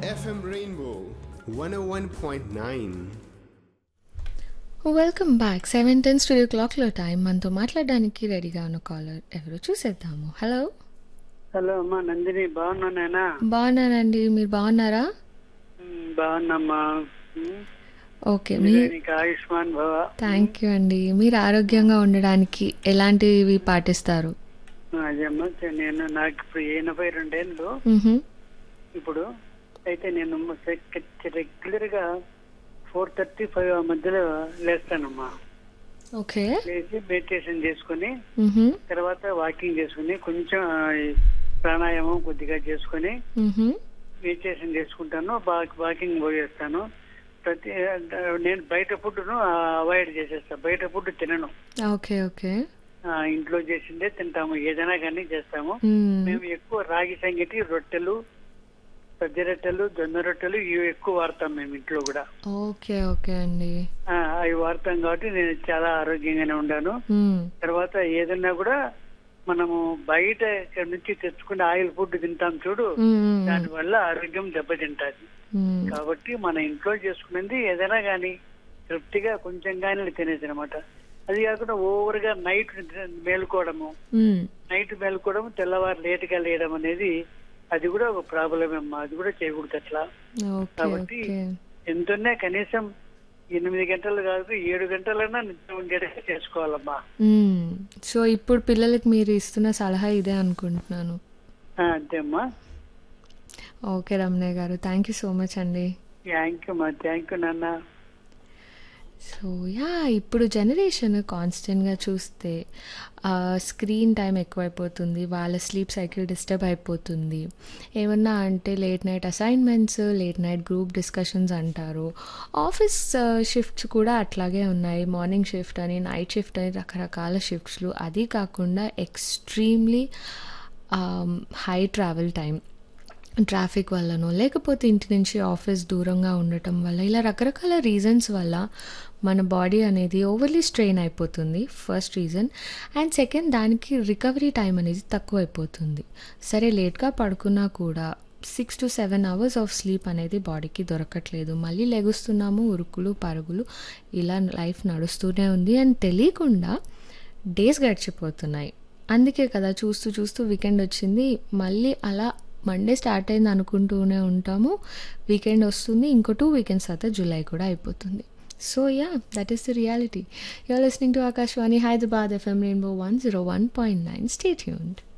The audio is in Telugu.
FM Rainbow 101.9. Welcome back seven ten studio క్లాక్లో టైం మనతో మాట్లాడడానికి రెడీగా ఉన్న కాలర్ ఎవరో చూసేద్దాము హలో హలో అమ్మా నందిని బాగున్నానేనా బాగున్నానండి మీరు బాగున్నారా ఉమ్, బాగున్నామ్మా ఉమ్, ఓకే మీ నీకు ఆయుష్మాన్ భవ థ్యాంక్ యూ అండి మీరు ఆరోగ్యంగా ఉండడానికి ఎలాంటివి పాటిస్తారు అదేమ్మా చ- నేను నాకు ఇప్పుడు ఎనభై రెండేళ్ళు మ్హూ. ఇప్పుడు అయితే నేను రెగ్యులర్ గా ఫోర్ థర్టీ ఫైవ్ ఆ మధ్యలో లేస్తానమ్మా ఓకే లేచి మెడిటేషన్ చేసుకుని మ్హూ. తర్వాత వాకింగ్ చేసుకుని కొంచెం ఆ, ఈ ప్రాణాయామం కొద్దిగా చేసుకుని మ్హూ. మెడిటేషన్ చేసుకుంటాను వా- వాకింగ్ పోయేస్తాను ప్రతి నేను బయట ఫుడ్ను అవాయిడ్ చేసేస్తాను బయట ఫుడ్ తినను ఓకే ఓకే ఆ, ఇంట్లో చేసిందే తింటాము ఏదైనా కానీ చేస్తాము మ్మ్. మేము ఎక్కువ రాగి సంగటి రొట్టెలు సజ్జ రొట్టెలు జొన్న రొట్టెలు ఇవి ఎక్కువ వాడతాం మేము ఇంట్లో కూడా ఓకే ఓకే అండి ఆ, అవి వాడతాం కాబట్టి నేను చాలా ఆరోగ్యంగానే ఉన్నాను మ్మ్. తర్వాత ఏదన్నా కూడా మనము బయట ఇక్కడ నుంచి తెచ్చుకునే ఆయిల్ ఫుడ్ తింటాం చూడు మ్మ్. దాని వల్ల ఆరోగ్యం దెబ్బతింటాది మ్మ్. కాబట్టి మన ఇంట్లో చేసుకునేది ఏదైనా కానీ తృప్తిగా కొంచెం కానీ తినేది అనమాట అది కాకుండా ఓవర్ గా నైట్ మేలుకోవడము మ్మ్. నైట్ మేలుకోవడం తెల్లవారు లేట్ గా లేయడం అనేది అది కూడా ఒక ప్రాబ్లం అమ్మా అది కూడా చేయకూడదు అట్లా ఓకే కాబట్టి ఓకే ఎంతనే కనీసం ఎనిమిది గంటలు కాదు ఏడు గంటలైనా నిద్ర ఉండేటట్టు చేసుకోవాలమ్మా మ్మ్. సో ఇప్పుడు పిల్లలకి మీరు ఇస్తున్న సలహా ఇదే అనుకుంటున్నాను ఆ, అంతే అమ్మా ఓకే రమణయ్య గారు థ్యాంక్ యూ సో మచ్ అండి థ్యాంక్ యూ అమ్మా థ్యాంక్ యూ నాన్న సో యా ఇప్పుడు జనరేషన్ కాన్స్టెంట్గా చూస్తే స్క్రీన్ టైం ఎక్కువైపోతుంది వాళ్ళ స్లీప్ సైకిల్ డిస్టర్బ్ అయిపోతుంది ఏమన్నా అంటే late night assignments late night group discussions అంటారు ఆఫీస్ షిఫ్ట్స్ కూడా అట్లాగే ఉన్నాయి మార్నింగ్ షిఫ్ట్ అని నైట్ షిఫ్ట్ అని రకరకాల షిఫ్ట్స్లు అది కాకుండా extremely high travel time traffic వల్లనో లేకపోతే ఇంటి నుంచి ఆఫీస్ దూరంగా ఉండటం వల్ల ఇలా రకరకాల రీజన్స్ వల్ల మన బాడీ అనేది ఓవర్లీ స్ట్రెయిన్ అయిపోతుంది ఫస్ట్ రీజన్ అండ్ సెకండ్ దానికి రికవరీ టైం అనేది తక్కువ అయిపోతుంది సరే లేట్గా పడుకున్నా కూడా six to seven hours of sleep అనేది బాడీకి దొరకట్లేదు మళ్ళీ లెగుస్తున్నాము ఉరుకులు పరుగులు ఇలా లైఫ్ నడుస్తూనే ఉంది అని తెలియకుండా డేస్ గడిచిపోతున్నాయి అందుకే కదా చూస్తూ చూస్తూ వీకెండ్ వచ్చింది మళ్ళీ అలా మండే స్టార్ట్ అయింది అనుకుంటూనే ఉంటాము వీకెండ్ వస్తుంది ఇంకో టూ వీకెండ్స్ తర్వాత జూలై కూడా అయిపోతుంది so yeah that is the reality you're listening to Akashvani Hyderabad FM Rainbow one zero one point nine state యూన్డ్